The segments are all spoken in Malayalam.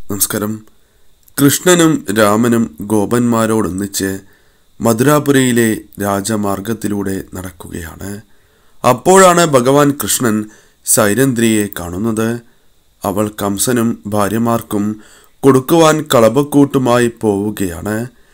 നമസ്കാരം കൃഷ്ണനും രാമനും ഗോപന്മാരോടൊന്നിച്ച് മധുരാപുരയിലെ രാജമാർഗത്തിലൂടെ നടക്കുകയാണ് അപ്പോഴാണ് ഭഗവാൻ കൃഷ്ണൻ സൈരന്ധ്രിയെ കാണുന്നത് അവൾ കംസനും ഭാര്യമാർക്കും കൊടുക്കുവാൻ കളപക്കൂട്ടുമായി പോവുകയാണ്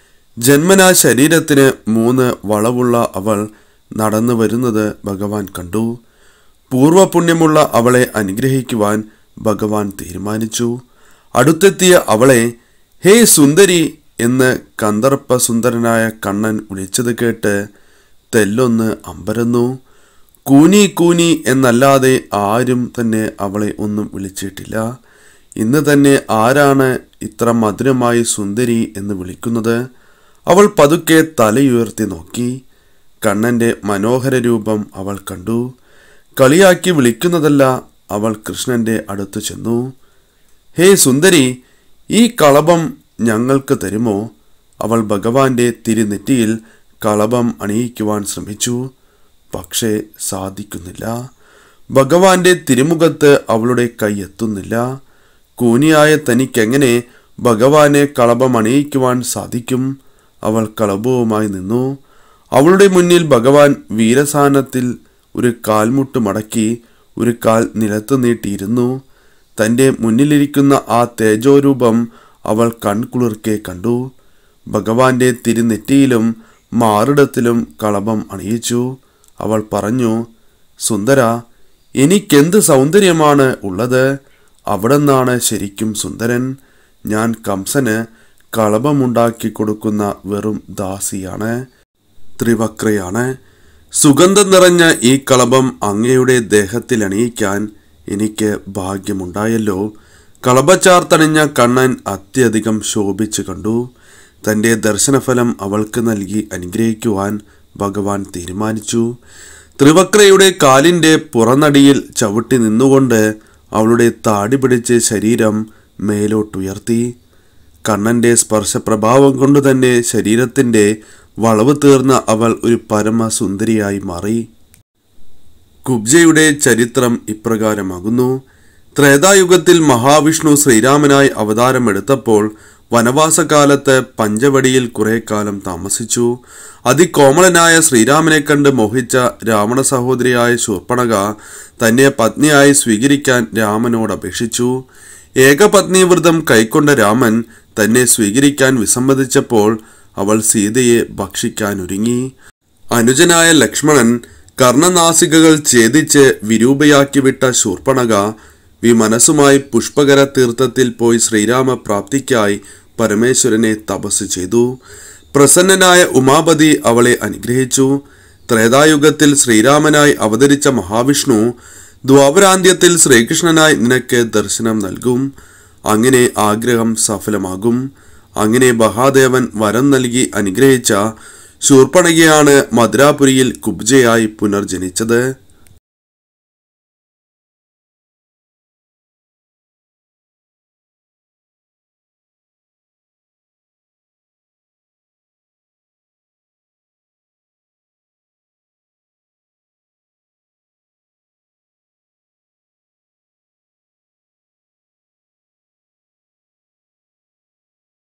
ജന്മനാ ശരീരത്തിന് മൂന്ന് വളവുള്ള അവൾ നടന്നു വരുന്നത് ഭഗവാൻ കണ്ടു പൂർവപുണ്യമുള്ള അവളെ അനുഗ്രഹിക്കുവാൻ ഭഗവാൻ തീരുമാനിച്ചു അടുത്തെത്തിയ അവളെ ഹേ സുന്ദരി എന്ന് കന്ദർപ്പ സുന്ദരനായ കണ്ണൻ വിളിച്ചത് കേട്ട് തെല്ലൊന്ന് അമ്പരന്നു കൂനി കൂനി എന്നല്ലാതെ ആരും തന്നെ അവളെ ഒന്നും വിളിച്ചിട്ടില്ല ഇന്ന് തന്നെ ആരാണ് ഇത്ര മധുരമായി സുന്ദരി എന്ന് വിളിക്കുന്നത് അവൾ പതുക്കെ തലയുയർത്തി നോക്കി കണ്ണന്റെ മനോഹര രൂപം അവൾ കണ്ടു കളിയാക്കി വിളിക്കുന്നതല്ല അവൾ കൃഷ്ണന്റെ അടുത്ത് ചെന്നു ഹേ സുന്ദരി ഈ കളഭം ഞങ്ങൾക്ക് തരുമോ അവൾ ഭഗവാന്റെ തിരുനെറ്റിയിൽ കളഭം അണിയിക്കുവാൻ ശ്രമിച്ചു പക്ഷേ സാധിക്കുന്നില്ല ഭഗവാന്റെ തിരുമുഖത്ത് അവളുടെ കൈ എത്തുന്നില്ല കൂനിയായ തനിക്കെങ്ങനെ ഭഗവാനെ കളഭം അണിയിക്കുവാൻ സാധിക്കും അവൾ കളഭവുമായി നിന്നു അവളുടെ മുന്നിൽ ഭഗവാൻ വീരസാനത്തിൽ ഒരു കാൽമുട്ട് മടക്കി ഒരു കാൽ നിലത്ത് നീട്ടിയിരുന്നു തൻ്റെ മുന്നിലിരിക്കുന്ന ആ തേജോരൂപം അവൾ കൺകുളിർക്കെ കണ്ടു ഭഗവാന്റെ തിരുനെറ്റിയിലും മാറിടത്തിലും കളഭം അണിയിച്ചു അവൾ പറഞ്ഞു സുന്ദര എനിക്കെന്ത് സൗന്ദര്യമാണ് ഉള്ളത് അവിടെന്നാണ് ശരിക്കും സുന്ദരൻ ഞാൻ കംസന് കളഭമുണ്ടാക്കി കൊടുക്കുന്ന വെറും ദാസിയാണ് ത്രിവക്രയാണ് സുഗന്ധം നിറഞ്ഞ ഈ കളഭം അങ്ങയുടെ ദേഹത്തിൽ അണിയിക്കാൻ എനിക്ക് ഭാഗ്യമുണ്ടായല്ലോ കളഭച്ചാർത്തണിഞ്ഞ കണ്ണൻ അത്യധികം ശോഭിച്ചു കണ്ടു തൻ്റെ ദർശനഫലം അവൾക്ക് നൽകി അനുഗ്രഹിക്കുവാൻ ഭഗവാൻ തീരുമാനിച്ചു ത്രിവക്രയുടെ കാലിൻ്റെ പുറനടിയിൽ ചവിട്ടി നിന്നുകൊണ്ട് അവളുടെ താടി പിടിച്ച് ശരീരം മേലോട്ടുയർത്തി കണ്ണന്റെ സ്പർശപ്രഭാവം കൊണ്ട് തന്നെ ശരീരത്തിന്റെ വളവ് തീർന്ന അവൾ ഒരു പരമസുന്ദരിയായി മാറി കുബ്ജയുടെ ചരിത്രം ഇപ്രകാരമാകുന്നു ത്രേതായുഗത്തിൽ മഹാവിഷ്ണു ശ്രീരാമനായി അവതാരമെടുത്തപ്പോൾ വനവാസകാലത്ത് പഞ്ചവടിയിൽ കുറെ കാലം താമസിച്ചു അതികോമളനായ ശ്രീരാമനെ കണ്ട് മോഹിച്ച രാവണ സഹോദരിയായ ശൂർപ്പണക തന്നെ പത്നിയായി സ്വീകരിക്കാൻ രാമനോട് അപേക്ഷിച്ചു ഏകപത്നി വ്രതം കൈക്കൊണ്ട രാമൻ തന്നെ സ്വീകരിക്കാൻ വിസമ്മതിച്ചപ്പോൾ അവൾ സീതയെ ഭക്ഷിക്കാൻ ഒരുങ്ങി അനുജനായ ലക്ഷ്മണൻ കർണനാസികകൾ ഛേദിച്ച് വിരൂപയാക്കി വിട്ട ശൂർപ്പണക വിമനസ്സുമായി പുഷ്പകര തീർത്ഥത്തിൽ പോയി ശ്രീരാമ പ്രാപ്തിക്കായി പരമേശ്വരനെ തപസ് ചെയ്തു പ്രസന്നനായ ഉമാപതി അവളെ അനുഗ്രഹിച്ചു ത്രേതായുഗത്തിൽ ശ്രീരാമനായി അവതരിച്ച മഹാവിഷ്ണു ദ്വാപരാന്ത്യത്തിൽ ശ്രീകൃഷ്ണനായി നിനക്ക് ദർശനം നൽകും അങ്ങനെ ആഗ്രഹം സഫലമാകും അങ്ങനെ മഹാദേവൻ വരം നൽകി അനുഗ്രഹിച്ച ശൂർപ്പണകയാണ് മധുരാപുരിയിൽ കുബ്ജയായി പുനർജനിച്ചത്